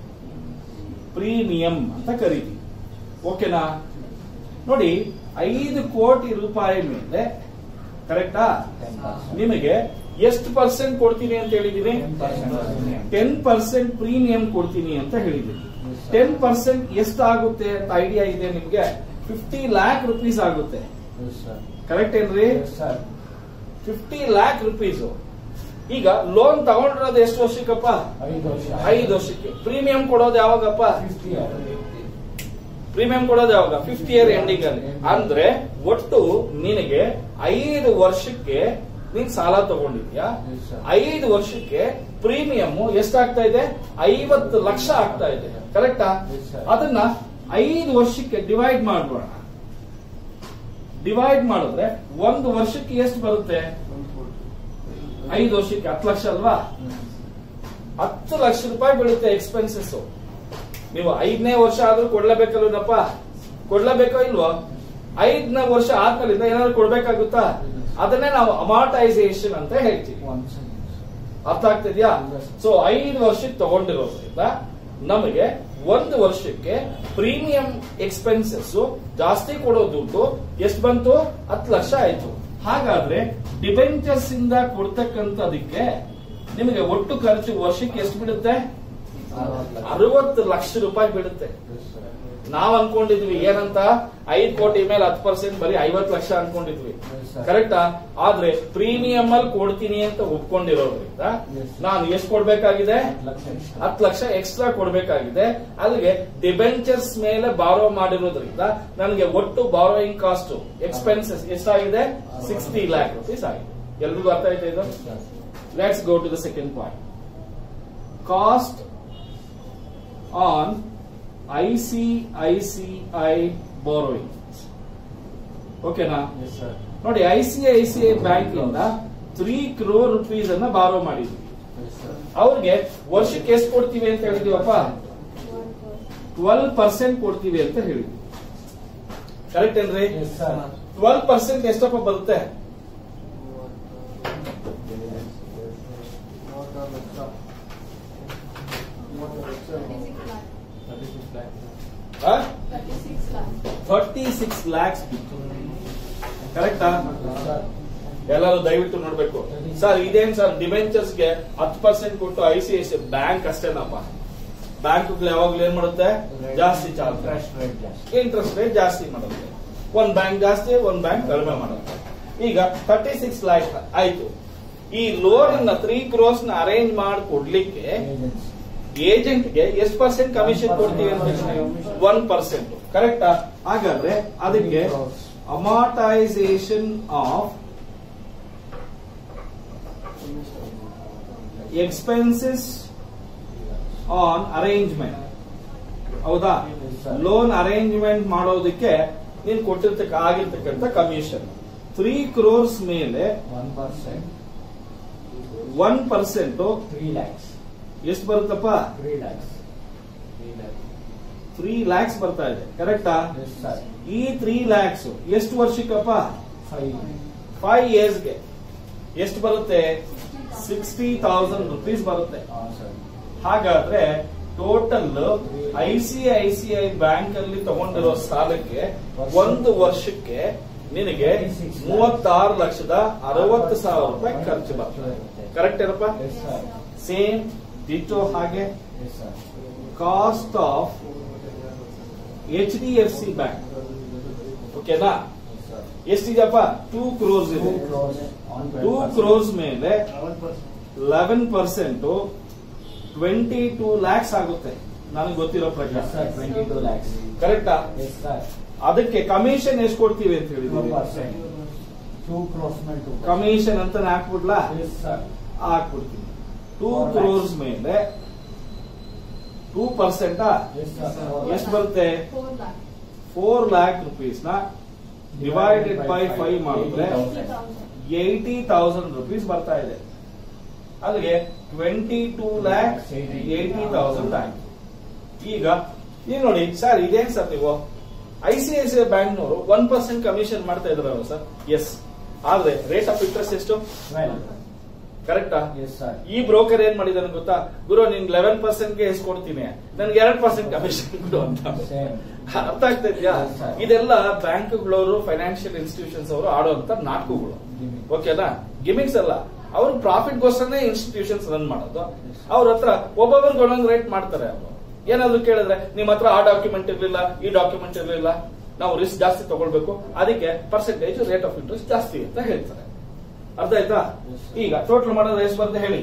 ಪ್ರೀಮಿಯಂ ಅಂತ ಕರಿತೀವಿ ಓಕೆನಾ ನೋಡಿ ಐದು ಕೋಟಿ ರೂಪಾಯಿ ಮೇಲೆ ಕರೆಕ್ಟಾ 10%. ನಿಮಗೆ ಎಷ್ಟು ಪರ್ಸೆಂಟ್ ಕೊಡ್ತೀನಿ ಅಂತ ಹೇಳಿದೀನಿ 10% ಟೆನ್ ಪರ್ಸೆಂಟ್ ಪ್ರೀಮಿಯಂ ಕೊಡ್ತೀನಿ ಅಂತ ಹೇಳಿದ್ದೀನಿ Yes, sir. ಟೆನ್ ಪರ್ಸೆಂಟ್ ಎಷ್ಟಾಗುತ್ತೆ ಅಂತ ಐಡಿಯಾ ಇದೆ ನಿಮ್ಗೆ ಫಿಫ್ಟಿ ಲ್ಯಾಕ್ ರುಪೀಸ್ ಆಗುತ್ತೆ Yes, sir. ಕರೆಕ್ಟ್ ಏನ್ರಿ Yes, sir. Fifty lakh rupees ಈಗ ಲೋನ್ ತಗೊಂಡಿರೋದು ಎಷ್ಟು ವರ್ಷಕ್ಕಪ್ಪ ಐದು ವರ್ಷ. ಐದು ವರ್ಷಕ್ಕೆ ಪ್ರೀಮಿಯಂ ಕೊಡೋದು ಯಾವಾಗಪ್ಪ Fifty year. ಪ್ರೀಮಿಯಂ ಕೊಡೋದು ಯಾವಾಗ ಫಿಫ್ತ್ ಇಯರ್ ಎಂಡಿಂಗ್ ಅಲ್ಲಿ ಅಂದ್ರೆ ಒಟ್ಟು ನಿನಗೆ ಐದು ವರ್ಷಕ್ಕೆ ನೀನ್ ಸಾಲ ತಗೊಂಡಿದ್ಯಾ Yes, sir. ಐದು ವರ್ಷಕ್ಕೆ ಪ್ರೀಮಿಯಂ ಎಷ್ಟಾಗ್ತಾ ಇದೆ ಐವತ್ತು ಲಕ್ಷ ಆಗ್ತಾ ಇದೆ ಕರೆಕ್ಟಾ Yes, sir. ಅದನ್ನ ಐದು ವರ್ಷಕ್ಕೆ ಡಿವೈಡ್ ಮಾಡ್ಬೋಣ ಡಿವೈಡ್ ಮಾಡಿದ್ರೆ ಒಂದು ವರ್ಷಕ್ಕೆ ಎಷ್ಟು ಬರುತ್ತೆ ಐದು ವರ್ಷಕ್ಕೆ ಹತ್ತು ಲಕ್ಷ ಅಲ್ವಾ ಹ್ಮ್. ಹತ್ತು ಲಕ್ಷ ರೂಪಾಯಿ ಬೀಳುತ್ತೆ ಎಕ್ಸ್ಪೆನ್ಸಸ್ ನೀವು ಐದನೇ ವರ್ಷ ಆದ್ರೂ ಕೊಡ್ಲೇಬೇಕಲ್ವನಪ್ಪ ಕೊಡ್ಲೇಬೇಕೋ ಇಲ್ವೋ ಐದನೇ ವರ್ಷ ಆದ್ಮೇಲಿಂದ ಏನಾದ್ರು ಕೊಡ್ಬೇಕಾಗುತ್ತಾ ಅದನ್ನೇ ನಾವು ಅಮಾರ್ಟೈಸೇಷನ್ ಅಂತ ಹೇಳ್ತೀವಿ One second. ಅರ್ಥ ಆಗ್ತಿದ್ಯಾ Yes. ಸೊ ಐದು ವರ್ಷಕ್ಕೆ ತಗೊಂಡಿರೋದ್ರಿಂದ ನಮಗೆ ಒಂದು ವರ್ಷಕ್ಕೆ ಪ್ರೀಮಿಯಂ ಎಕ್ಸ್ಪೆನ್ಸಸ್ ಜಾಸ್ತಿ ಕೊಡೋ ದುಡ್ಡು ಎಷ್ಟು ಬಂತು ಹತ್ತು ಲಕ್ಷ ಆಯ್ತು ಹಾಗಾದ್ರೆ ಡಿಬೆಂಚರ್ಸ್ ಇಂದ ಕೊಡ್ತಕ್ಕಂಥದಕ್ಕೆ ನಿಮಗೆ ಒಟ್ಟು ಖರ್ಚು ವರ್ಷಕ್ಕೆ ಎಷ್ಟು ಬಿಡುತ್ತೆ ಅರವತ್ತು ಲಕ್ಷ. ಅರವತ್ತು ಲಕ್ಷ ರೂಪಾಯಿ ಬೀಳುತ್ತೆ Yes, sir. ನಾವ್ ಅನ್ಕೊಂಡಿದ್ವಿ ಏನಂತ ಐದ್ ಕೋಟಿ ಮೇಲೆ ಹತ್ತು ಪರ್ಸೆಂಟ್ ಬರೀ ಐವತ್ತು ಲಕ್ಷ ಅನ್ಕೊಂಡಿದ್ವಿ Yes, sir. ಕರೆಕ್ಟಾ ಆದ್ರೆ ಪ್ರೀಮಿಯಂ ಅಲ್ಲಿ ಕೊಡ್ತೀನಿ ಅಂತ ಒಪ್ಕೊಂಡಿರೋದ್ರಿಂದ Yes. ನಾನು ಎಷ್ಟು ಕೊಡ್ಬೇಕಾಗಿದೆ ಹತ್ತು ಲಕ್ಷ extra. ಹತ್ತು ಲಕ್ಷ ಎಕ್ಸ್ಟ್ರಾ ಕೊಡ್ಬೇಕಾಗಿದೆ ಅಲ್ಲಿಗೆ ಡಿಬೆಂಚರ್ಸ್ ಮೇಲೆ ಬಾರೋ ಮಾಡಿರೋದ್ರಿಂದ ನನಗೆ ಒಟ್ಟು ಬಾರೋಯಿಂಗ್ ಕಾಸ್ಟ್ ಎಕ್ಸ್ಪೆನ್ಸಸ್ ಎಷ್ಟಾಗಿದೆ ಸಿಕ್ಸ್ಟಿ ಲ್ಯಾಕ್ ರುಪೀಸ್ ಆಗಿದೆ ಎಲ್ರಿಗೂ ಅರ್ಥ ಆಯ್ತಾ ಇದು Yes, sir. Let's go to the second point cost on ICICI borrowing ಓಕೆನಾ Yes, sir. ನೋಡಿ ಐಸಿಐಸಿಐ ಬ್ಯಾಂಕ್ ಇಂದ ತ್ರೀ ಕ್ರೋರ್ ರುಪೀಸ್ ಅನ್ನ ಬಾರೋ ಮಾಡಿದ್ವಿ Yes, sir. ಅವ್ರಿಗೆ ವರ್ಷಕ್ಕೆ ಎಷ್ಟು ಕೊಡ್ತೀವಿ ಅಂತ ಹೇಳಿದೀವಪ್ಪ ಟ್ವೆಲ್ ಪರ್ಸೆಂಟ್ ಕೊಡ್ತೀವಿ ಅಂತ ಹೇಳಿದ್ವಿ ಕರೆಕ್ಟ್ ಏನ್ರಿ Yes, sir. ಟ್ವೆಲ್ ಪರ್ಸೆಂಟ್ ಎಷ್ಟಪ್ಪ ಬರುತ್ತೆ Thirty-six lakh. Thirty six lakhs ಕರೆಕ್ಟಾ Yes, sir. ಎಲ್ಲರೂ ದಯವಿಟ್ಟು ನೋಡ್ಬೇಕು ಸರ್ ಇದೇನ್ ಸರ್ ಡಿಬೆಂಚರ್ಸ್ ಗೆ ಹತ್ತು ಪರ್ಸೆಂಟ್ ಕೊಟ್ಟು I C I C bank ಅಷ್ಟೇನಪ್ಪ ಬ್ಯಾಂಕ್ಗಳು ಯಾವಾಗ್ಲೂ ಏನ್ ಮಾಡುತ್ತೆ ಜಾಸ್ತಿ ಚಾರ್ಜ್ ಇಂಟ್ರೆಸ್ಟ್ ರೇಟ್ ಜಾಸ್ತಿ ಇಂಟ್ರೆಸ್ಟ್ ರೇಟ್ ಜಾಸ್ತಿ ಮಾಡುತ್ತೆ ಒಂದ್ ಬ್ಯಾಂಕ್ ಜಾಸ್ತಿ ಒಂದ್ ಬ್ಯಾಂಕ್ ಕಡಿಮೆ ಮಾಡುತ್ತೆ ಈಗ ತರ್ಟಿ ಸಿಕ್ಸ್ ಲ್ಯಾಕ್ ಆಯ್ತು ಈ ಲೋನ್ ಅನ್ನ ತ್ರೀ ಕ್ರೋಸ್ ನ ಅರೇಂಜ್ ಮಾಡಿ ಕೊಡ್ಲಿಕ್ಕೆ ಏಜೆನ್ಸಿ ಏಜೆಂಟ್ ಗೆ ಎಷ್ಟು ಪರ್ಸೆಂಟ್ ಕಮಿಷನ್ ಕೊಡ್ತೀವಿ ಅಂತ ಒನ್ ಪರ್ಸೆಂಟ್ ಕರೆಕ್ಟಾ ಹಾಗಾದ್ರೆ ಅದಕ್ಕೆ amortisation of expenses on arrangement ಹೌದಾ ಲೋನ್ ಅರೇಂಜ್ಮೆಂಟ್ ಮಾಡೋದಕ್ಕೆ ನೀನ್ ಕೊಟ್ಟಿರ್ತಕ್ಕ ಆಗಿರ್ತಕ್ಕಂಥ ಕಮಿಷನ್ ತ್ರೀ ಕ್ರೋರ್ಸ್ ಮೇಲೆ one percent one percent three lakhs ಎಷ್ಟು ಬರುತ್ತಪ್ಪ three lakhs three lakhs three lakhs ಬರ್ತಾ ಇದೆ ಕರೆಕ್ಟಾ ಎಸ್ ಸರ್ ಈ ತ್ರೀ ಲ್ಯಾಕ್ಸ್ ಎಷ್ಟು ವರ್ಷಕ್ಕಪ್ಪ ಫೈವ್ ಫೈವ್ ಇಯರ್ಸ್ಗೆ ಎಷ್ಟು ಬರುತ್ತೆ ಸಿಕ್ಸ್ಟಿ ತೌಸಂಡ್ ರುಪೀಸ್ ಬರುತ್ತೆ ಹಾಂ ಸರ್ ಹಾಗಾದ್ರೆ total I C I C I bank ಅಲ್ಲಿ ತಗೊಂಡಿರೋ ಸಾಲಕ್ಕೆ ಒಂದು ವರ್ಷಕ್ಕೆ ನಿನಗೆ ಮೂವತ್ತಾರು ಲಕ್ಷದ ಅರವತ್ತು ಸಾವಿರ ರೂಪಾಯಿ ಖರ್ಚು ಬರ್ತದೆ ಕರೆಕ್ಟ್ ಏನಪ್ಪ ಎಸ್ ಸರ್ ಸೇಮ್ ಡಿಟೋ ಹಾಗೆ yes sir cost of H D F C bank ಓಕೆನಾ ಎಸ್ ಸರ್ ಎಷ್ಟಿದೆಯಪ್ಪ ಟೂ ಕ್ರೋರ್ಸ್ ಟೂ ಇದೆ ಕ್ರೋಸ್ ಆನ್ ಟೂ ಕ್ರೋರ್ಸ್ ಮೇಲೆ eleven percent twenty two lakhs ಆಗುತ್ತೆ ನನಗೆ ಗೊತ್ತಿರೋ ಎಸ್ ಪ್ರಕಾರ ಸರ್ ಟ್ವೆಂಟಿ ಟೂ ಲ್ಯಾಕ್ಸ್ ಕರೆಕ್ಟಾ ಎಸ್ ಸರ್ ಅದಕ್ಕೆ ಕಮಿಷನ್ ಎಷ್ಟು ಕೊಡ್ತೀವಿ ಅಂತ ಟೂ ಹೇಳಿದೀವಿ ಪರ್ಸೆಂಟ್ ಟೂ ಕ್ರೋಸ್ ಮೇಲೆ ಟೂ ಕಮಿಷನ್ ಅಂತ ಹಾಕ್ಬಿಡ್ಲಾ ಎಸ್ ಸರ್ ಹಾಕ್ಬಿಡ್ತೀನಿ ಟೂ Four ಕ್ರೋರ್ಸ್ lakhs. ಮೇಲೆ ಟೂ ಪರ್ಸೆಂಟ್ ಎಸ್ ಸರ್ ಎಷ್ಟು ಬರುತ್ತೆ ಫೋರ್ ಲ್ಯಾಕ್ ರುಪೀಸ್ ನ ಡಿವೈಡೆಡ್ ಬೈ ಫೈವ್ ಮಾಡಿದ್ರೆ ಏಯ್ಟಿ ತೌಸಂಡ್ ರುಪೀಸ್ ಬರ್ತಾ ಇದೆ ಅಲ್ಲಿಗೆ twenty two lakh eighty thousand ಆಯ್ತು ಈಗ ಈಗ ನೋಡಿ ಸರ್ ಇದೇನ್ ಸರ್ ನೀವು I C I C I ಬ್ಯಾಂಕ್ನವರು ಒನ್ ಪರ್ಸೆಂಟ್ ಕಮಿಷನ್ ಮಾಡ್ತಾ ಇದ್ರಲ್ಲ ಸರ್ ಎಸ್ ಆದ್ರೆ ರೇಟ್ ಆಫ್ ಇಂಟ್ರೆಸ್ಟ್ ಎಷ್ಟು ವೆಲ್ ಕರೆಕ್ಟಾ ಎಸ್ ಸರ್ ಈ ಬ್ರೋಕರ್ ಏನ್ ಮಾಡಿದಾನೆ ಗೊತ್ತಾ ಗುರು ನಿನ್ ಲೆವೆನ್ ಪರ್ಸೆಂಟ್ ಗೆ ಎಷ್ಟು ಕೊಡ್ತೀನಿ ನನ್ಗೆ ಎರಡ್ ಪರ್ಸೆಂಟ್ ಕಮಿಷನ್ ಕೊಡು ಅಂತ ಸೇಮ್ ಅರ್ಥ ಆಗ್ತಾ ಇದೆಯಾ Yes, sir. ಇದೆಲ್ಲ ಬ್ಯಾಂಕ್ಗಳವರು ಫೈನಾನ್ಷಿಯಲ್ ಇನ್ಸ್ಟಿಟ್ಯೂಷನ್ಸ್ ಅವರು ಆಡುವಂತ ನಾಟಕಗಳು ಓಕೆನಾ ಗಿಮಿಕ್ಸ್ ಅಲ್ಲ ಅವ್ರು ಪ್ರಾಫಿಟ್ ಗೋಸ್ಕರನೇ ಇನ್ಸ್ಟಿಟ್ಯೂಷನ್ಸ್ ರನ್ ಮಾಡೋದು ಅವ್ರ ಹತ್ರ ಒಬ್ಬೊಬ್ಬರಿಗೆ ಒಂದೊಂದು ರೇಟ್ ಮಾಡ್ತಾರೆ ಅವರು ಏನಾದ್ರು ಕೇಳಿದ್ರೆ ನಿಮ್ ಹತ್ರ ಆ ಡಾಕ್ಯುಮೆಂಟ್ ಇರ್ಲಿಲ್ಲ ಈ ಡಾಕ್ಯುಮೆಂಟ್ ಇರ್ಲಿಲ್ಲ ನಾವು ರಿಸ್ಕ್ ಜಾಸ್ತಿ ತಗೊಳ್ಬೇಕು ಅದಕ್ಕೆ ಪರ್ಸೆಂಟೇಜ್ ರೇಟ್ ಆಫ್ ಇಂಟ್ರೆಸ್ಟ್ ಜಾಸ್ತಿ ಅಂತ ಹೇಳ್ತಾರೆ ಅರ್ಥ ಆಯ್ತಾ Yes, sir. ಈಗ ಟೋಟಲ್ ಮಾಡೋದು ಎಷ್ಟು ಬರುತ್ತೆ ಹೇಳಿ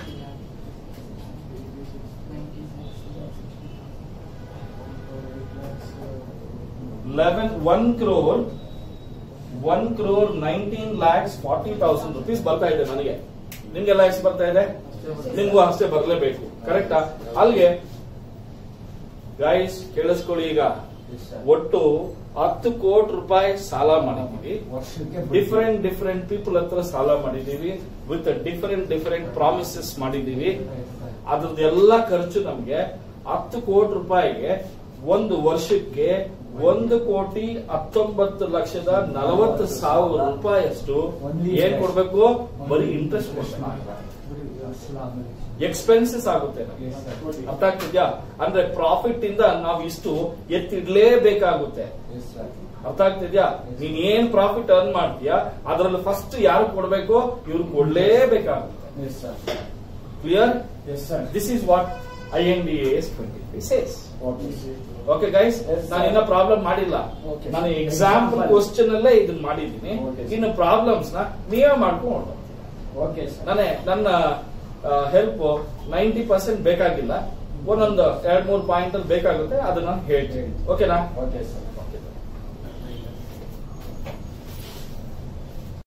eleven one crore one crore nineteen lakhs forty thousand rupees ಬರ್ತಾ ಇದೆ ನನಗೆ ನಿಮ್ಗೆಲ್ಲ ಎಷ್ಟು ಬರ್ತಾ ಇದೆ ನಿಮ್ಗೂ ಅಷ್ಟೇ ಬರಲೇಬೇಕು ಕರೆಕ್ಟಾ ಅಲ್ಲಿಗೆ ಗೈಸ್ ಕೇಳಿಸ್ಕೊಳ್ಳಿ ಈಗ ಎಸ್ ಸರ್ ಒಟ್ಟು ಹತ್ತು ಕೋಟಿ ರೂಪಾಯಿ ಸಾಲ ಮಾಡಿದೀವಿ ವರ್ಷಕ್ಕೆ ಡಿಫರೆಂಟ್ ಡಿಫರೆಂಟ್ ಪೀಪಲ್ ಹತ್ರ ಸಾಲ ಮಾಡಿದೀವಿ ವಿತ್ ಡಿಫರೆಂಟ್ ಡಿಫರೆಂಟ್ ಪ್ರಾಮಿಸಸ್ ಮಾಡಿದೀವಿ ಅದ್ರದ್ದೆಲ್ಲ ಖರ್ಚು ನಮ್ಗೆ ಹತ್ತು ಕೋಟಿ ರೂಪಾಯಿಗೆ ಒಂದು ವರ್ಷಕ್ಕೆ ಒಂದು ಕೋಟಿ ಹತ್ತೊಂಬತ್ತು ಲಕ್ಷದ ನಲವತ್ತು ಸಾವಿರ ರೂಪಾಯಿಯಷ್ಟು ಏನ್ ಕೊಡ್ಬೇಕು ಬರೀ ಇಂಟ್ರೆಸ್ಟ್ ಕೊಡ್ಬೇಕು ಎಕ್ಸ್ಪೆನ್ಸಸ್ ಆಗುತ್ತೆ ನಮ್ಗೆ. Yes, sir. ಅರ್ಥ ಆಗ್ತಿದ್ಯಾ ಅಂದ್ರೆ ಪ್ರಾಫಿಟ್ ಇಂದ ನಾವು ಇಷ್ಟು ಎತ್ತಿಡ್ಲೇಬೇಕಾಗುತ್ತೆ ಎಸ್ ಸರ್ ಅರ್ಥ ಆಗ್ತಿದ್ಯಾ ನೀನ್ ಏನ್ ಪ್ರಾಫಿಟ್ ಅರ್ನ್ ಮಾಡ್ತೀಯಾ ಅದ್ರಲ್ಲಿ ಫಸ್ಟ್ ಯಾರು ಕೊಡ್ಬೇಕು ಇವ್ರು ಕೊಡ್ಲೇಬೇಕಾಗುತ್ತೆ yes sir clear yes sir this is what I N D S twenty says okay okay guys Yes, sir. ನಾನು ಇನ್ನ ಪ್ರಾಬ್ಲಮ್ ಮಾಡಿಲ್ಲ Okay. ನಾನು ಎಕ್ಸಾಂಪಲ್ Example. ಕ್ವಶನ್ ಅಲ್ಲೇ ಇದನ್ನ ಮಾಡಿದ್ದೀನಿ Okay, sir. ಇನ್ನು ಪ್ರಾಬ್ಲಮ್ಸ್ ನ ನೀವೇ ಮಾಡ್ಕೊಂಡು ಓಕೆ ಸರ್ ನಾನೇ ನನ್ನ ಹೆಲ್ಪ್ ನೈಂಟಿ ಪರ್ಸೆಂಟ್ ಬೇಕಾಗಿಲ್ಲ ಒಂದೊಂದು ಎರಡ್ ಮೂರು ಪಾಯಿಂಟ್ ಅಲ್ಲಿ ಬೇಕಾಗುತ್ತೆ ಅದನ್ನ ಹೇಳ್ತೀನಿ ಓಕೆನಾ ಓಕೆ ಸರ್